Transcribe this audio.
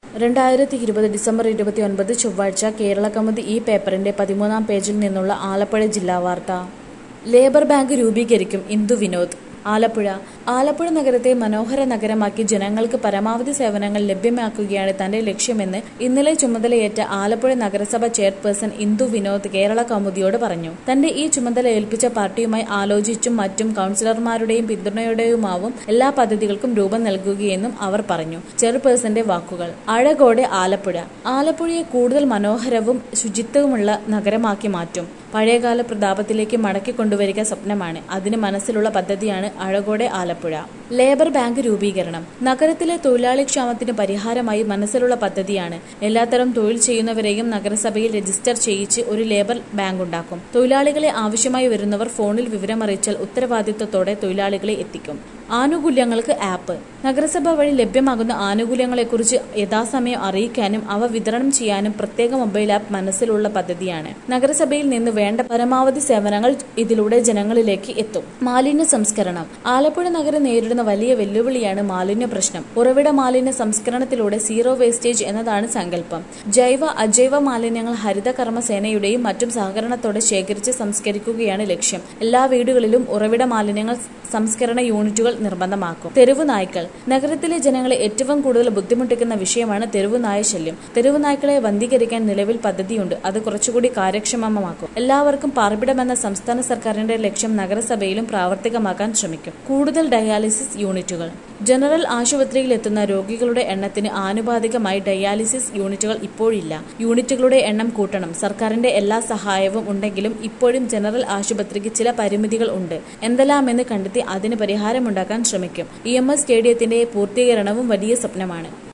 രണ്ടായിരത്തി ഇരുപത് ഡിസംബർ ഇരുപത്തി ഒൻപത് ചൊവ്വാഴ്ച കേരള കൗമുദി ഈ പേപ്പറിന്റെ പതിമൂന്നാം പേജിൽ നിന്നുള്ള ആലപ്പുഴ ജില്ലാ വാർത്ത ലേബർ ബാങ്ക് രൂപീകരിക്കും ഇന്ദു വിനോദ് ആലപ്പുഴ ആലപ്പുഴ നഗരത്തെ മനോഹര നഗരമാക്കി ജനങ്ങൾക്ക് പരമാവധി സേവനങ്ങൾ ലഭ്യമാക്കുകയാണ് തന്റെ ലക്ഷ്യമെന്ന് ഇന്നലെ ചുമതലയേറ്റ ആലപ്പുഴ നഗരസഭ ചെയർപേഴ്സൺ ഇന്ദു വിനോദ് കേരള കൗമുദിയോട് പറഞ്ഞു തന്റെ ഈ ചുമതല ഏൽപ്പിച്ച പാർട്ടിയുമായി ആലോചിച്ചും മറ്റും കൌൺസിലർമാരുടെയും പിന്തുണയുടെയുമാവും എല്ലാ പദ്ധതികൾക്കും രൂപം നൽകുകയെന്നും അവർ പറഞ്ഞു ചെയർപേഴ്സന്റെ വാക്കുകൾ അഴകോടെ ആലപ്പുഴ ആലപ്പുഴയെ കൂടുതൽ മനോഹരവും ശുചിത്വവുമുള്ള നഗരമാക്കി മാറ്റും പഴയകാല പ്രതാപത്തിലേക്ക് മടക്കി കൊണ്ടുവരിക സ്വപ്നമാണ് അതിന് മനസ്സിലുള്ള പദ്ധതിയാണ് അഴകോടെ ആലപ്പുഴ ലേബർ ബാങ്ക് രൂപീകരണം നഗരത്തിലെ തൊഴിലാളി ക്ഷാമത്തിന് പരിഹാരമായി മനസ്സിലുള്ള പദ്ധതിയാണ് എല്ലാത്തരം തൊഴിൽ ചെയ്യുന്നവരെയും നഗരസഭയിൽ രജിസ്റ്റർ ചെയ്യിച്ച് ഒരു ലേബർ ബാങ്ക് ഉണ്ടാക്കും തൊഴിലാളികളെ ആവശ്യമായി വരുന്നവർ ഫോണിൽ വിവരമറിയിച്ചാൽ ഉത്തരവാദിത്വത്തോടെ തൊഴിലാളികളെ എത്തിക്കും ആനുകൂല്യങ്ങൾക്ക് ആപ്പ് നഗരസഭ വഴി ലഭ്യമാകുന്ന ആനുകൂല്യങ്ങളെക്കുറിച്ച് യഥാസമയം അറിയിക്കാനും അവ വിതരണം ചെയ്യാനും പ്രത്യേക മൊബൈൽ ആപ്പ് മനസ്സിലുള്ള പദ്ധതിയാണ് നഗരസഭയിൽ നിന്ന് വേണ്ട പരമാവധി സേവനങ്ങൾ ഇതിലൂടെ ജനങ്ങളിലേക്ക് എത്തും മാലിന്യ സംസ്കരണം ആലപ്പുഴ നഗരം നേരിടുന്ന വലിയ വെല്ലുവിളിയാണ് മാലിന്യ പ്രശ്നം ഉറവിട മാലിന്യ സംസ്കരണത്തിലൂടെ സീറോ വേസ്റ്റേജ് എന്നതാണ് സങ്കല്പം ജൈവ അജൈവ മാലിന്യങ്ങൾ ഹരിത കർമ്മസേനയുടെയും മറ്റും സഹകരണത്തോടെ ശേഖരിച്ച് സംസ്കരിക്കുകയാണ് ലക്ഷ്യം എല്ലാ വീടുകളിലും ഉറവിട മാലിന്യങ്ങൾ സംസ്കരണ യൂണിറ്റുകൾ നിർബന്ധമാക്കും തെരുവു നായ്ക്കൾ നഗരത്തിലെ ജനങ്ങളെ ഏറ്റവും കൂടുതൽ ബുദ്ധിമുട്ടിക്കുന്ന വിഷയമാണ് തെരുവു നായ ശല്യം തെരുവു നായ്ക്കളെ വന്ധീകരിക്കാൻ നിലവിൽ പദ്ധതിയുണ്ട് അത് കുറച്ചുകൂടി കാര്യക്ഷമമാക്കും എല്ലാവർക്കും പാർപ്പിടമെന്ന സംസ്ഥാന സർക്കാരിന്റെ ലക്ഷ്യം നഗരസഭയിലും പ്രാവർത്തികമാക്കാൻ ശ്രമിക്കും കൂടുതൽ ഡയാലിസിസ് യൂണിറ്റുകൾ ജനറൽ ആശുപത്രിയിൽ എത്തുന്ന രോഗികളുടെ എണ്ണത്തിന് ആനുപാതികമായി ഡയാലിസിസ് യൂണിറ്റുകൾ ഇപ്പോഴില്ല യൂണിറ്റുകളുടെ എണ്ണം കൂട്ടണം സർക്കാരിന്റെ എല്ലാ സഹായവും ഉണ്ടെങ്കിലും ഇപ്പോഴും ജനറൽ ആശുപത്രിക്ക് ചില പരിമിതികൾ ഉണ്ട് എന്തെല്ലാമെന്ന് കണ്ടെത്തി അതിന് പരിഹാരമുണ്ടാക്കാൻ ശ്രമിക്കും ഇ എം എസ് സ്റ്റേഡിയത്തിന്റെ പൂർത്തീകരണവും വലിയ സ്വപ്നമാണ്